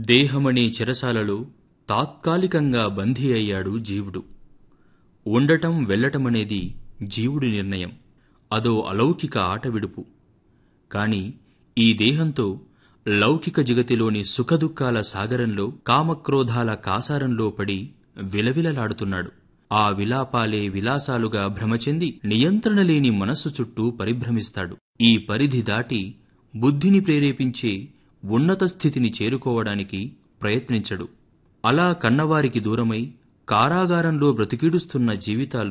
దేహమనే చెరసాలలో తాత్కాలికంగా బందీ అయ్యాడు జీవుడు ఉండటం వెళ్ళటమనేది జీవుడి నిర్ణయం అదో అలౌకిక ఆట విడుపు కాని ఈ దేహంతో లౌకిక జగతిలోని సుఖదుఖాల సాగరంలో కామక్రోధాల కాసారంలో పడి విలవిలలాడుతున్నాడు ఆ విలాపాలే విలాసాలుగా భ్రమచెంది నియంత్రణ లేని మనస్సు చుట్టూ పరిభ్రమిస్తాడు ఈ పరిధి దాటి బుద్ధిని ప్రేరేపించే ఉన్నత స్థితిని చేరుకోవడానికి ప్రయత్నించడు అలా కన్నవారికి దూరమై కారాగారంలో బ్రతికీడుస్తున్న జీవితాలు